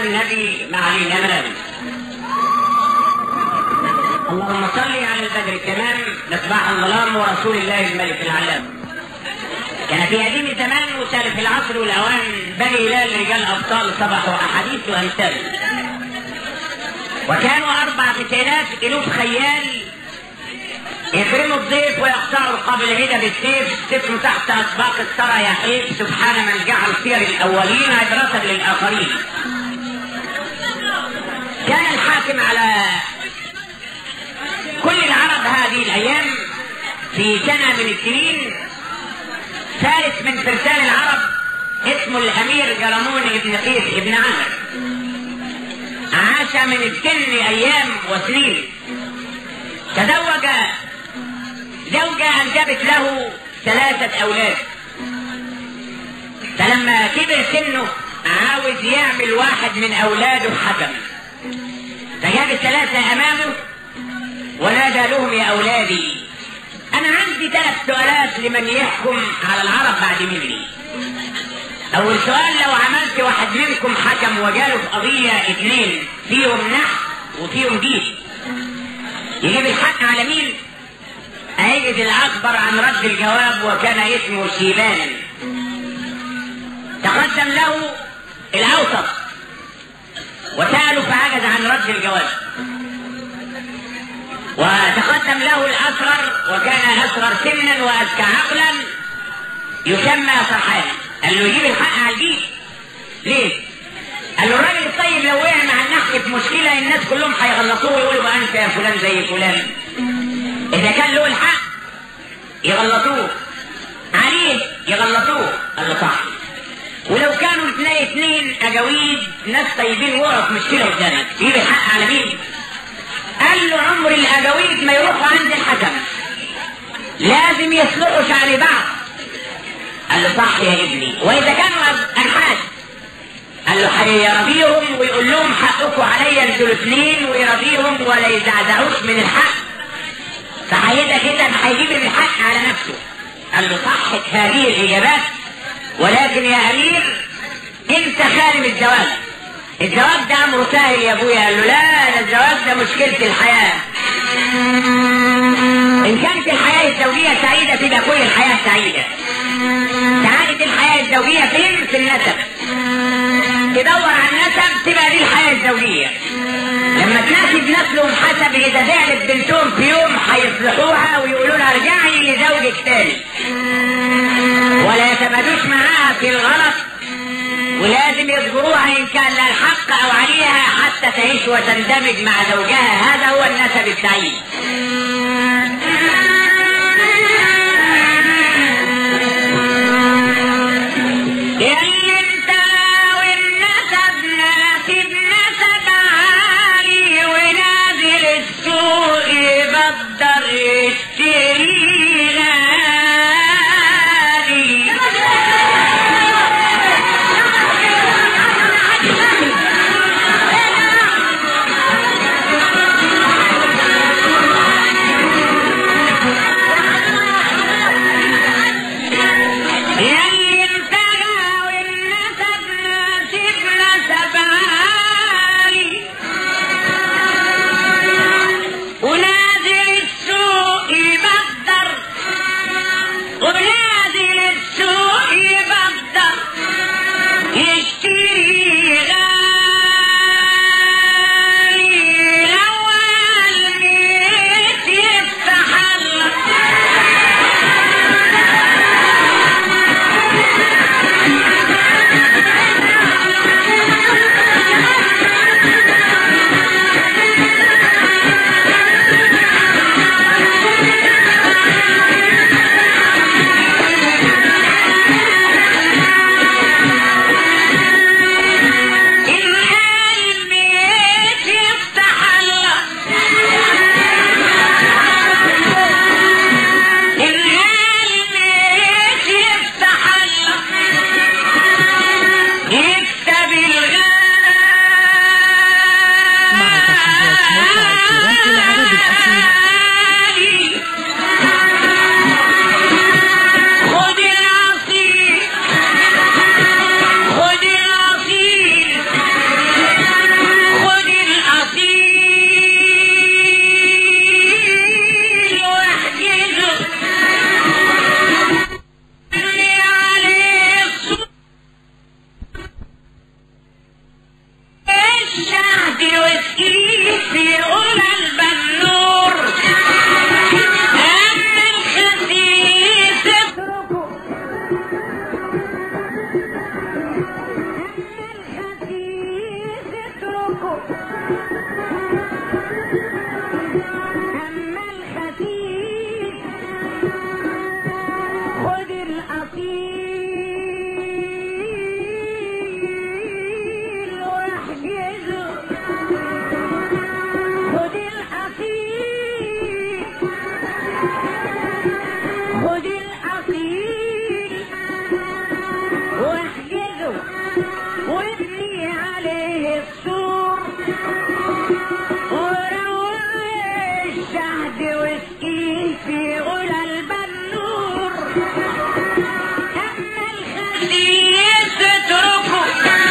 النبي ما علينا منام اللهم صل على البدر التمام مصباح الظلام ورسول الله الملك العلام كان في قديم الزمان وسالف العصر والاوان بني هلال رجال ابطال صبحوا احاديث وامثال وكانوا اربع فتيات الوف خيال يكرموا الضيف ويقطعوا قبل العيد بالسيف سفن تحت اسباق الثرى يحيف سبحان من جعل سير الاولين عبرة للاخرين كان الحاكم على كل العرب هذه الايام في سنة من السنين ثالث من فرسان العرب اسمه الامير جرمون بن قيس بن عامر عاش من السن ايام وسنين تزوج زوجة انجبت له ثلاثة اولاد فلما كبر سنه عاوز يعمل واحد من اولاده حكم فجاب الثلاثة امامه ونادى لهم يا اولادي انا عندي ثلاث سؤالات لمن يحكم على العرب بعد مني اول سؤال لو عملت واحد منكم حكم وجاله في قضية اثنين فيهم نحو وفيهم دين يجيب الحق على مين هيجد الاكبر عن رد الجواب وكان اسمه شيبان تقدم له الاوسط وسأله فعجز عن رد الجواب وتقدم له الأصغر وكان أصغر سنا وأذكى عقلا يسمى صحابي قال له يجيب الحق على الجيش ليه؟ قال له الراجل الطيب لو وقع مع النحل في مشكلة الناس كلهم هيغلطوه ويقولوا بقى أنت يا فلان زي فلان إذا كان له الحق يغلطوه عليه يغلطوه قال له صح ولو كانوا اثنين اثنين أجاويد ناس طيبين ورا في مشكلة قدامك يجيب الحق على مين؟ قال له عمر الاجاويد ما يروحوا عند الحكم لازم يصلحوا شعر بعض قال له صح يا ابني واذا كانوا انحاش قال له هيرضيهم ويقول لهم حقكم عليا انتوا الاثنين ويرضيهم ولا يزعزعوش من الحق فهيدا كده هيجيب الحق على نفسه قال له صحت هذه الاجابات ولكن يا امير انت خالم الزواج الزواج ده امره سهل يا ابويا قال له لا ده الزواج ده مشكلة الحياة ان كانت الحياة الزوجية سعيدة تبقى كل الحياة سعيدة سعادة الحياة الزوجية فين في النسب تدور على النسب تبقى دي الحياة الزوجية لما تناسب نسلهم حسب اذا زعلت بنتهم في يوم هيصلحوها ويقولوا لها ارجعي لزوجك تاني ولا يتمادوش معاها في الغلط ولازم يذكروها ان كان لها الحق او عليها حتى تعيش وتندمج مع زوجها هذا هو النسب السعيد لأن انت والنسب ناسب نسب عالي ونازل السوق يقدر يشتري غالي الأصيل واحجزه خد الأصيل خد الأصيل واحجزه وابني عليه السور وروع الشهد وسكين في غلا البنور أما الخسيس اتركه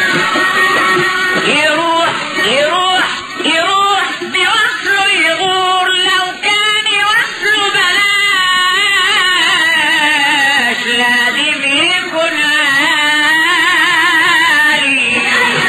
يروح يروح يروح بوصله يغور لو كان يوصله بلاش لازم يكون عالي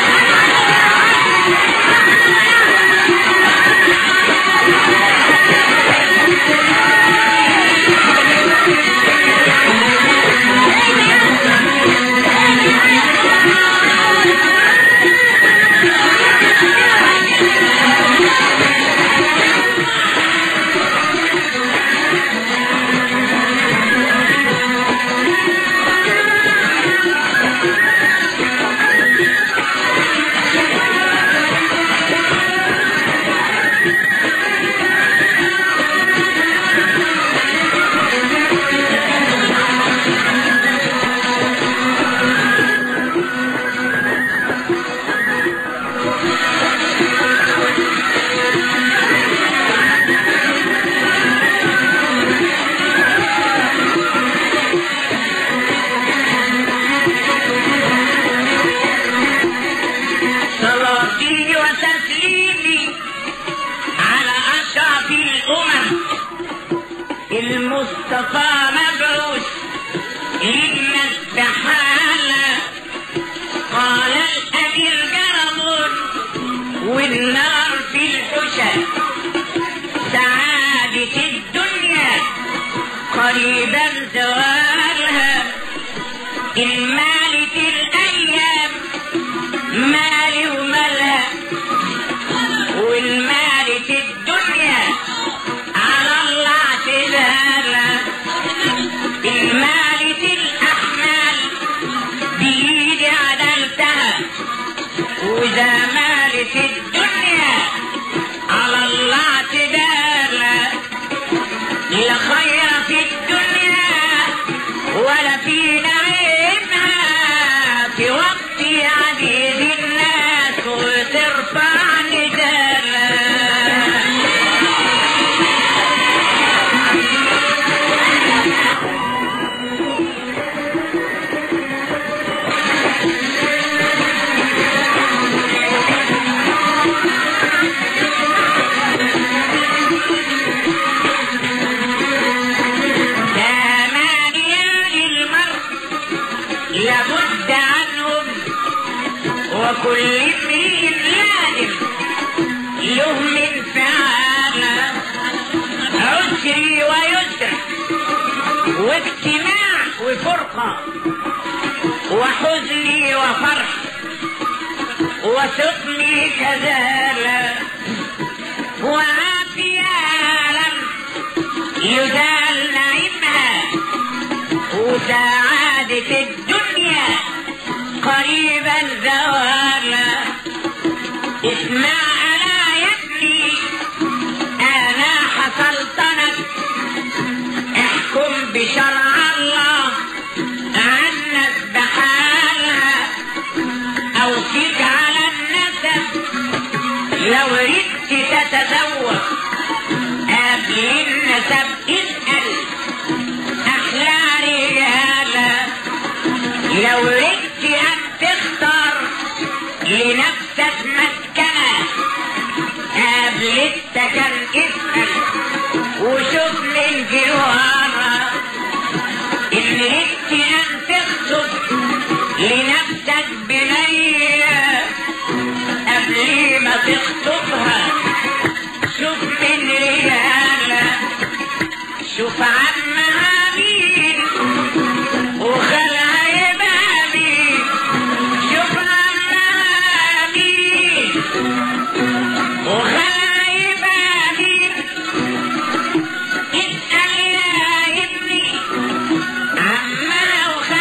صلاتي وتسليمي على أشرف الأمم المصطفى مبعوث لنا استحالة قال الأمير جرم والنار في الحشا سعادة الدنيا قريبا زوالها إن مالت الأيام مالي ومالها والمالة الدنيا على الله اعتدالها المالة الأحمال بإيدي عدلتها وإذا مالت الدنيا على الله اعتدالها لا خير في الدنيا ولا في نعيمها في وقت عديد الناس وترفع ندالها ثمانية للمرء لابد عنهم وكل امرئ لازم له من فعالة عسري ويسر واجتماع وفرقة وحزني وفرح وسقمي كذلك وعافية لم يزال نعيمها وسعادة الدنيا قريبا زوالا اسمع أنا يا ابني أنا حصلتنك احكم بشرع الله عنك بحالها أوصيك على النسب لو ردت تتزوج قبل النسب اسأل أحلى رجالة لو ردت أن تختار لنفسك مسكنة قبل السكن اسأل وشوف من جوارها إن ردت أن تخطب لنفسك بنية قبل ما تخطبها شوف من رجالة شوف عمها مين وخالها يبقى مين شوف عمها مين وخالها يبقى مين اسأل يا ابني عمها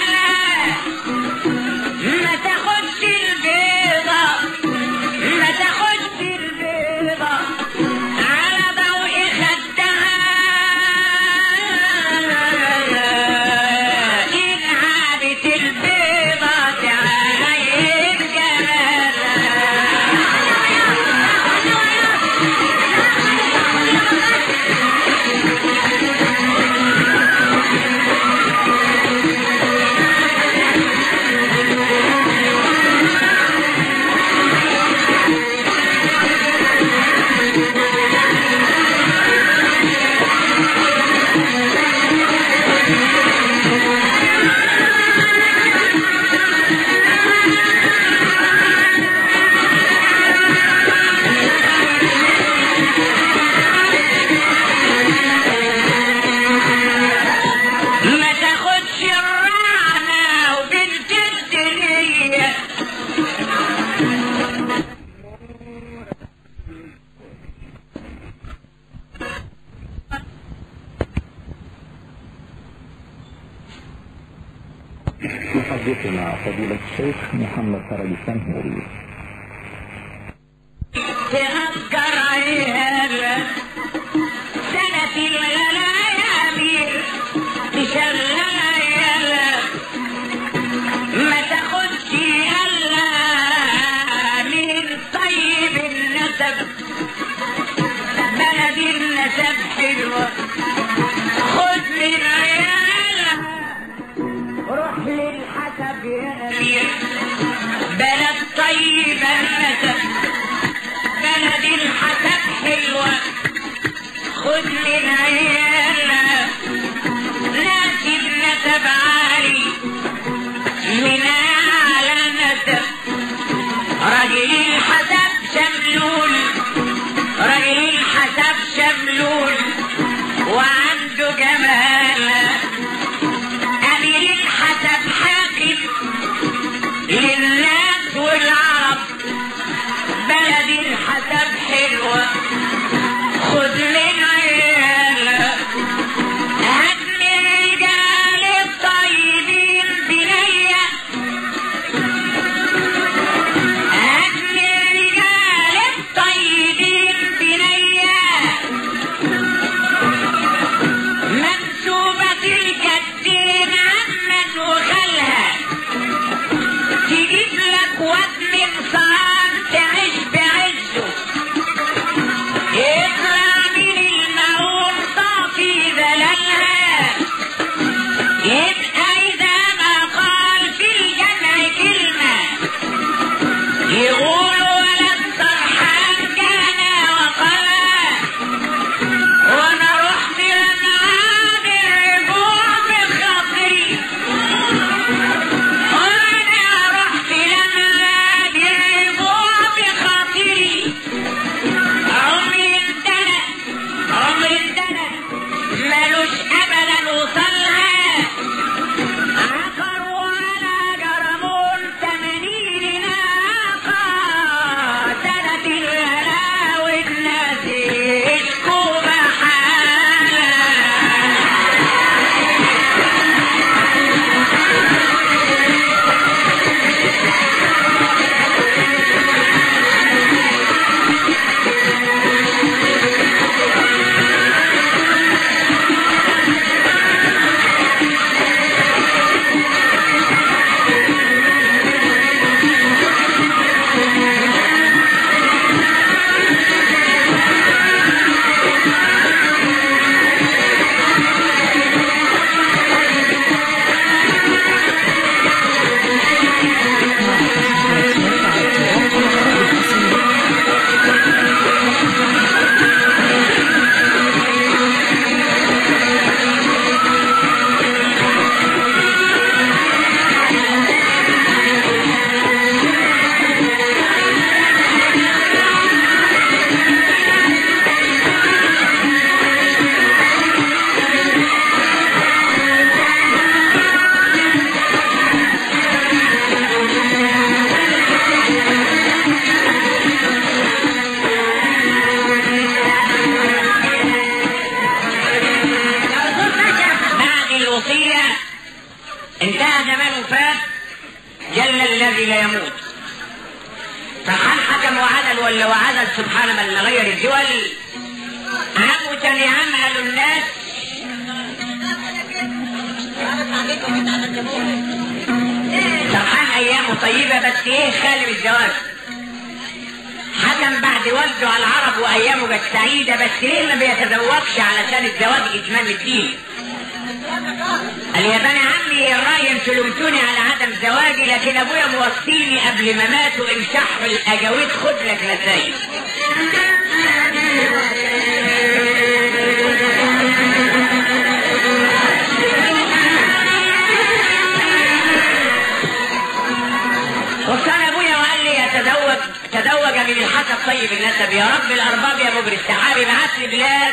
يحدثنا فضيلة الشيخ محمد فرج السنهوري تهكر عيال سنة الغلايامير تشغل عيال ما تاخدش الا من طيب النسب بلد النسب حلوة خد من عيالها روح للحسب يا امير بلد طيب النسب بلد الحسب حلوة خد من عيالها ناس النسب عالي من أعلى نسب راجل الحسب شملول راجل الحسب شملول وعنده جمال أمير الحسب حاكم للناس والعرب بلد الحسب حلوة خد من عيالها هات من رجال الطيبين بنية هات من رجال الطيبين بنية منسوبة الكدين عما وخلها تجيب لك واد من صار تعيش بعزه يطلع من المعون صافي ذللها يبقى إذا ما قال في الجمع كلمة يقول ولا السرحان كان وقلا وانا رحت لمعاد الرجوع بخاطري وانا رحت لمعاد الرجوع بخاطري عمري انتهى عمري انتهى ملوش ابدا وصلها عقر ولا جرمون تمانين ناقة سنة الهلا والناس يشكوا بحالها بعد الوصية انتهى زمان وفات جل الذي لا يموت فحل حكم وعدل ولا وعدل سبحان من غير الدول عموتا يعمل الناس سبحان ايامه طيبة بس ايه خالي بالزواج حكم بعد والده على العرب وايامه كانت سعيدة بس ليه ما بيتزوجش علشان الزواج اتمام الدين قال يا بني عمي الراي انتوا لمتوني على عدم زواجي لكن ابويا موصيني قبل ما ماتوا ان شحر الاجاويد خد لك نتائج وكان ابويا وقال لي يتزوج تزوج من الحسب طيب النسب يا رب الارباب يا مجري السحاب ابعت لي بلاد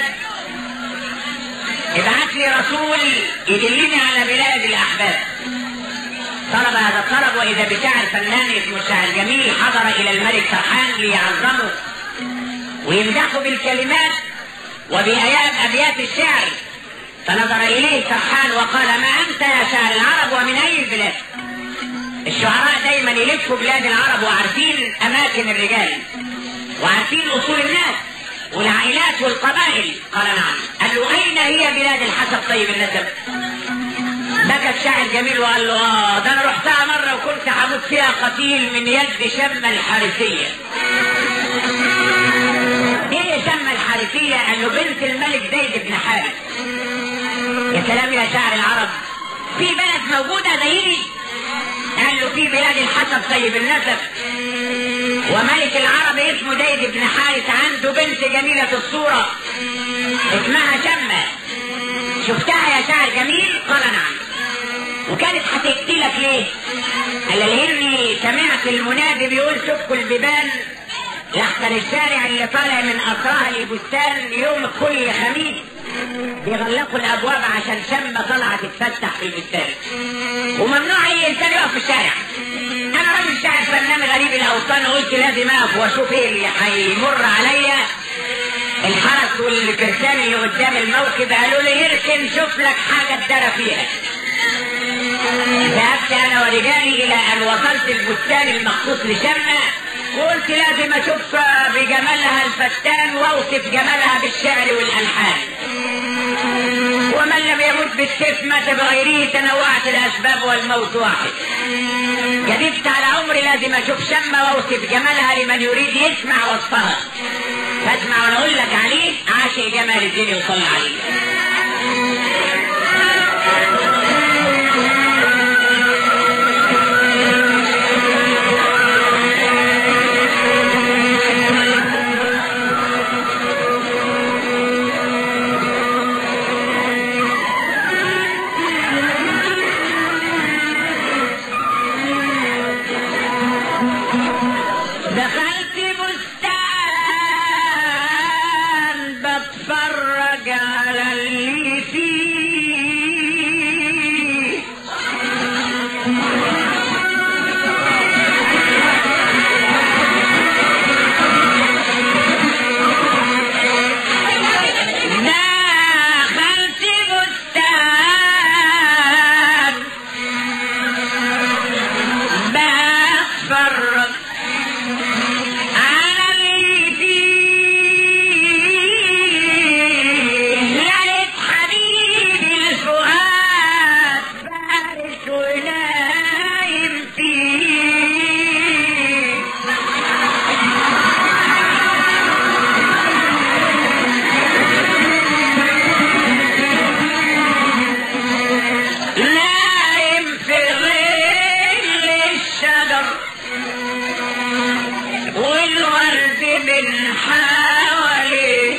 ابعت لي رسول يدلني على بلاد الاحباب طلب هذا الطلب واذا بشاعر فنان اسمه الشاعر جميل حضر الى الملك فرحان ليعظمه ويمدحه بالكلمات وبآيات ابيات الشعر فنظر إليه سرحان وقال ما أنت يا شاعر العرب ومن أي البلاد الشعراء دايما يلفوا بلاد العرب وعارفين أماكن الرجال وعارفين أصول الناس والعائلات والقبائل قال نعم قال له أين هي بلاد الحسب طيب النسب بكى الشاعر جميل وقال له اه ده انا رحتها مره وكنت هموت فيها قتيل من يد شمه الحارثيه ايه شمه الحارثيه قال له بنت الملك زيد بن حارث يا سلام يا شاعر العرب في بلد موجوده زيي قال له في بلاد الحسب طيب النسب وملك العرب اسمه زيد بن حارث عنده بنت جميله الصوره اسمها شمه شفتها يا شاعر جميل قال نعم وكانت هتقتلك ليه قال لاني سمعت المنادي بيقول سكوا البيبان لحسن الشارع اللي طالع من اطراها للبستان يوم كل خميس بيغلقوا الابواب عشان شمه طالعه تتفتح في البستان وممنوع اي انسان يقف في الشارع انا راجل شاعر فنان غريب الاوطان قلت لازم اقف واشوف ايه اللي هيمر عليا الحرس والفرسان اللي قدام الموكب قالوا لي اركن شوف لك حاجه تدرى فيها ذهبت انا ورجالي الى ان وصلت البستان المخصوص لشمة وقلت لازم اشوف بجمالها الفتان واوصف جمالها بالشعر والالحان ومن لم يمت بالسيف مات بغيره تنوعت الاسباب والموت واحد كذبت على عمري لازم اشوف شمة واوصف جمالها لمن يريد يسمع وصفها فاسمع وانا اقول لك عليه عاشق جمال الدين وصلى عليه دخلت بستان بتفرج على اللي فيه دخلت بستان بتفرج على اللي فيه لقيت حبيبي الفؤاد فارس ونايم فيه نايم في ظل الشجر والورد من حواليه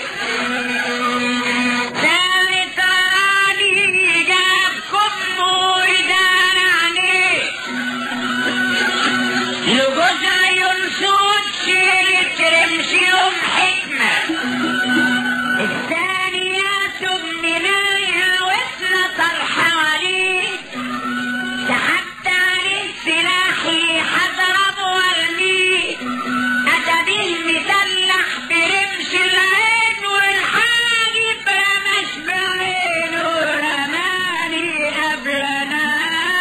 ثابت علي جاب كم ويدان عليه لجوزها ينسود شيلة رمشيهم حكمة الثانية من الوسنة طرحة عليه سحبت عليه سلاحي حضرب وارميه أتبيه مسلح برمش العين والحاجب رمش بعينه رماني قبل أنا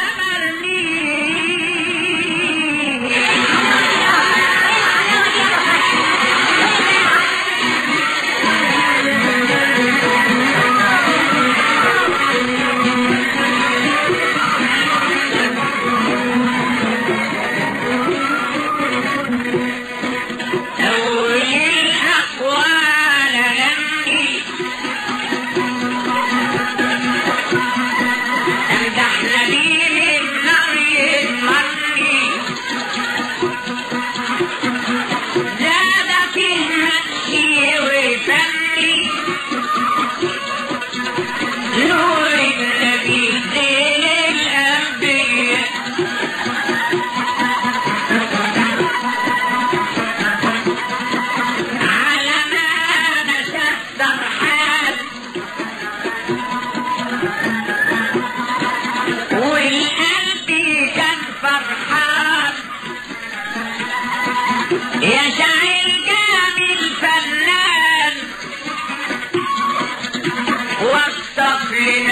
أول الأقوال غني أمدح نبيل النار يضمني زاد فيه نفسي وفني نور النبي زين الأنبياء على ما نشأ سرحان والقلب كان فرحان يا شاعر جامل فنان وصف لي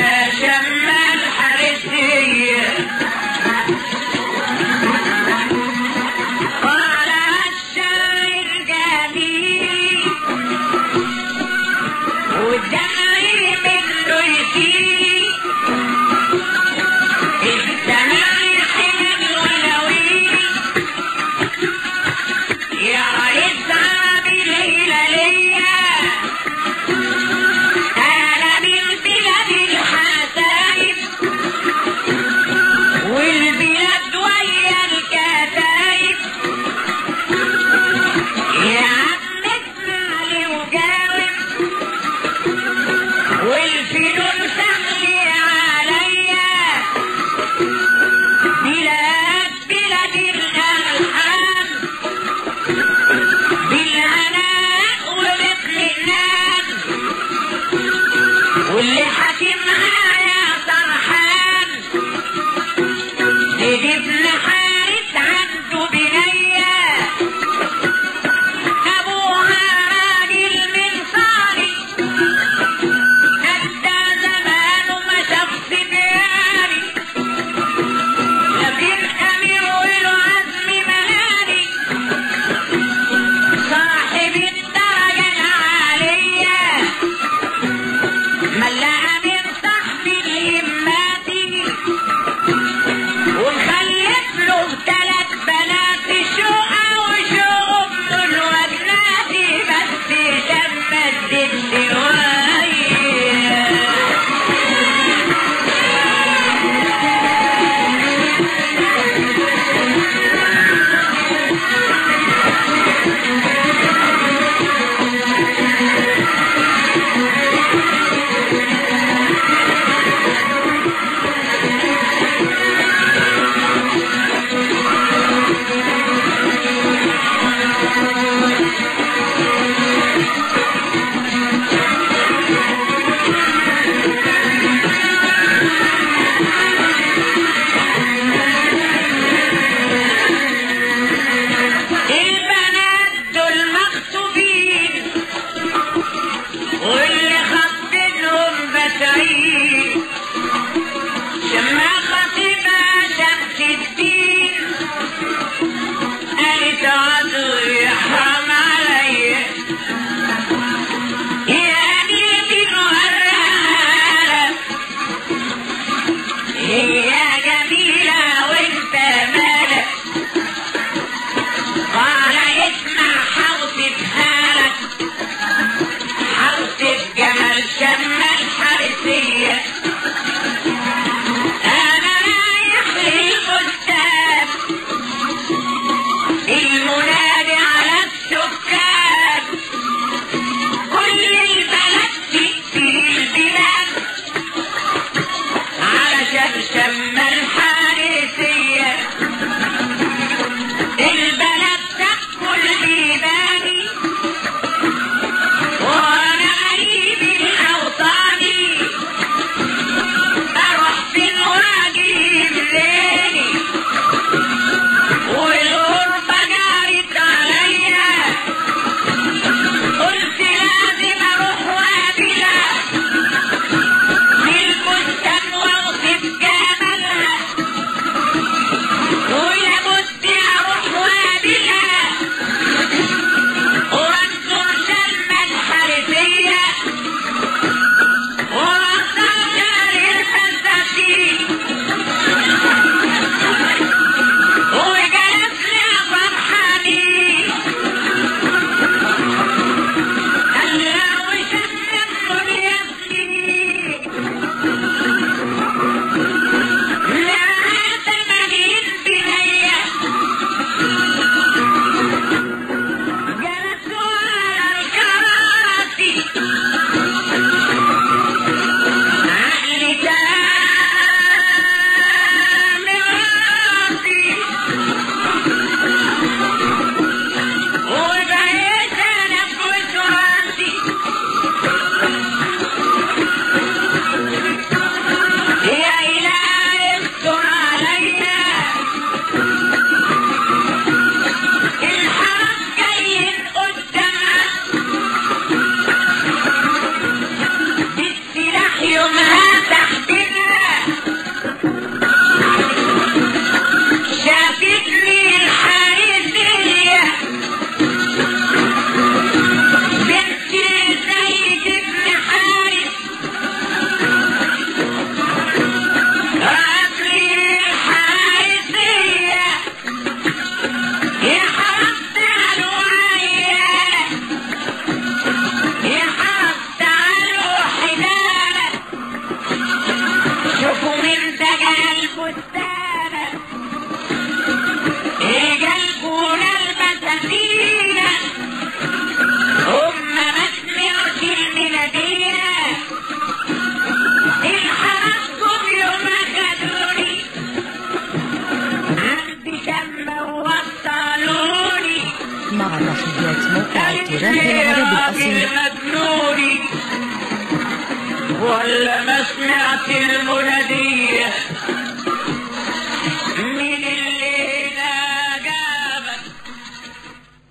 مع تحيات موقع التراث العربي الأصيل المجنون ولا ما سمعت المنادية